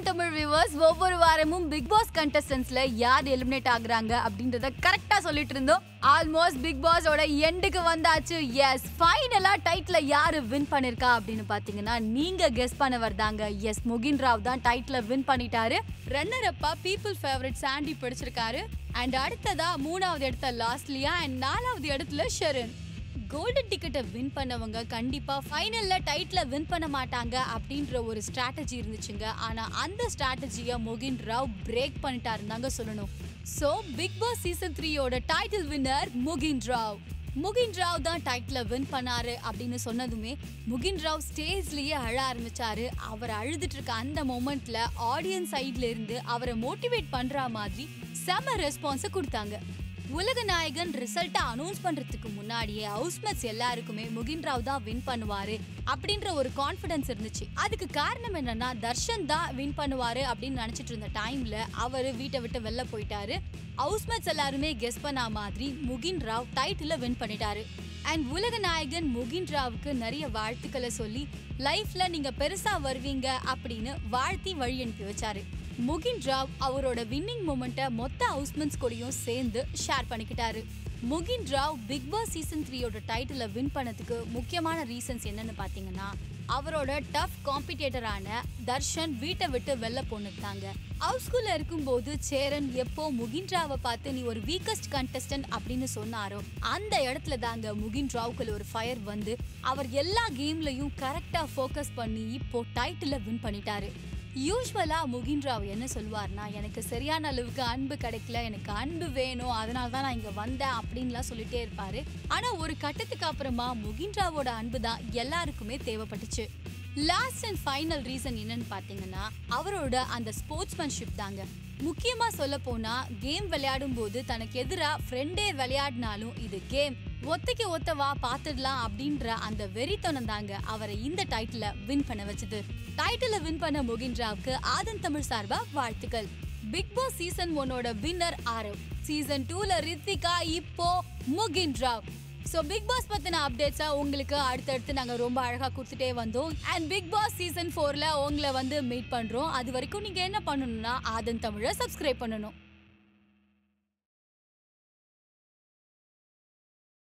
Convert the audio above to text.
Tamil viewers ஒவ்வொரு வாரமும் big pass கண்டஸ்டன்ஸ்ல யார் எலிமினேட் ஆகுறாங்க அப்படின்றத கரெக்டா சொல்லிட்டு இருந்தோம் ஆல்மோஸ்ட் பிக் பாஸோட எண்டுக்கு வந்தாச்சு எஸ் ஃபைனலா டைட்டில் யாரு வின் பண்ணிருக்கா அப்படின்னு பாத்தீங்கன்னா நீங்க கெஸ் பண்ணவர் தாங்க எஸ் முகின் ராவ் தான் டைட்டில் வின் பண்ணிட்டாரு ரன்னர் அப்பா பீப்புள் ஃபேவரட் சாண்டி பிடிச்சிருக்காரு அண்ட் அடுத்ததா மூணாவது இடத்த லாஸ்ட்லியா அண்ட் நாலாவது இடத்துல ஷெரன் கோல்டன் டிக்கெட்டை வின் பண்ணவங்க கண்டிப்பா ஃபைனல்ல டைட்டில் வின் பண்ண மாட்டாங்க அப்படின்ற ஒரு ஸ்ட்ராட்டஜி இருந்துச்சுங்க ஆனா அந்த ஸ்ட்ராட்டஜியை மொகின் ராவ் பிரேக் பண்ணிட்டாருன்னு தாங்க சொல்லணும் ஸோ பிக் பாஸ் சீசன் த்ரீயோட டைட்டில் வின்னர் முகின் ராவ் முகின் ராவ் தான் டைட்டில் வின் பண்ணாரு அப்படின்னு சொன்னதுமே முகின் ராவ் ஸ்டேஜ்லயே அழ ஆரம்பிச்சாரு அவர் அழுதுட்டு இருக்க அந்த மொமெண்ட்ல ஆடியன்ஸ் சைட்ல இருந்து அவரை மோட்டிவேட் பண்ற மாதிரி செம ரெஸ்பான்ஸை கொடுத்தாங்க உலக நாயகன் ரிசல்ட்டை அனௌன்ஸ் பண்றதுக்கு முன்னாடியே ஹவுஸ்மேட்ஸ் எல்லாருக்குமே முகின் ராவ் தான் வின் பண்ணுவாரு அப்படின்ற ஒரு கான்ஃபிடன்ஸ் இருந்துச்சு அதுக்கு காரணம் என்னன்னா தர்ஷன் தான் வின் பண்ணுவாரு அப்படின்னு நினைச்சிட்டு இருந்த டைம்ல அவரு வீட்டை விட்டு வெளில போயிட்டாரு ஹவுஸ்மேட்ஸ் எல்லாருமே கெஸ் பண்ண மாதிரி முகின் ராவ் டைட்டில வின் பண்ணிட்டாரு அண்ட் உலக நாயகன் முகின் ராவுக்கு நிறைய வாழ்த்துக்களை சொல்லி லைஃப்ல நீங்க பெருசா வருவீங்க அப்படின்னு வாழ்த்தி வழி அனுப்பி வச்சாரு முகின் ராவ் அவரோட வின்னிங் மூமெண்ட்டை மொத்த ஹவுஸ்மெண்ட்ஸ் கூடயும் சேர்ந்து ஷேர் பண்ணிக்கிட்டாரு Mugen Rao Bigg Boss season த்ரீயோட டைட்டிலை வின் பண்ணதுக்கு முக்கியமான ரீசன்ஸ் என்னன்னு பார்த்தீங்கன்னா அவரோட டஃப் காம்படிட்டரான தர்ஷன் வீட்டை விட்டு வெளில போனதுதாங்க ஹவுஸ்குள்ள இருக்கும்போது சேரன் எப்போ முகின் ராவை பார்த்து நீ ஒரு வீக்கஸ்ட் கண்டஸ்டன்ட் அப்படின்னு சொன்னாரோ அந்த இடத்துல தாங்க முகின் ராவுக்குள்ள ஒரு ஃபயர் வந்து அவர் எல்லா கேம்லயும் கரெக்டா ஃபோக்கஸ் பண்ணி இப்போ டைட்டிலை வின் பண்ணிட்டாரு யூஸ்வலா முகின் ராவ் என்ன சொல்லுவார்னா எனக்கு சரியான அளவுக்கு அன்பு கிடைக்கல எனக்கு அன்பு வேணும் அதனால தான் நான் இங்க வந்தேன் அப்படின்லாம் சொல்லிட்டே இருப்பாரு ஆனா ஒரு கட்டத்துக்கு அப்புறமா முகின் ராவோட அன்பு தான் எல்லாருக்குமே தேவைப்பட்டுச்சு லாஸ்ட் அண்ட் ஃபைனல் ரீசன் என்னன்னு பார்த்தீங்கன்னா அவரோட அந்த ஸ்போர்ட்ஸ்மேன்ஷிப் தாங்க முக்கியமா சொல்ல போனா கேம் விளையாடும் போது தனக்கு எதிரா ஃப்ரெண்டே விளையாடினாலும் இது கேம் ஒத்தைக்கு ஒத்தவா பாத்துடலாம் அப்படின்ற அந்த வெறித்தனம் தாங்க அவரை இந்த டைட்டில வின் பண்ண வச்சது டைட்டில வின் பண்ண முகின் ராவுக்கு ஆதன் தமிழ் சார்பா வாழ்த்துக்கள் பிக் பாஸ் சீசன் ஒன்னோட வின்னர் ஆரவ் சீசன் டூல ரித்திகா இப்போ Mugen Rao so Bigg Boss பத்தின அப்டேட்ஸை உங்களுக்கு அடுத்தடுத்து நாங்கள் ரொம்ப அழகாக கொடுத்துட்டே வந்தோம் அண்ட் பிக் பாஸ் சீசன் ஃபோரில் உங்களை வந்து மீட் பண்ணுறோம் அது வரைக்கும் நீங்கள் என்ன பண்ணணும்னா ஆதன் தமிழை சப்ஸ்கிரைப் பண்ணணும்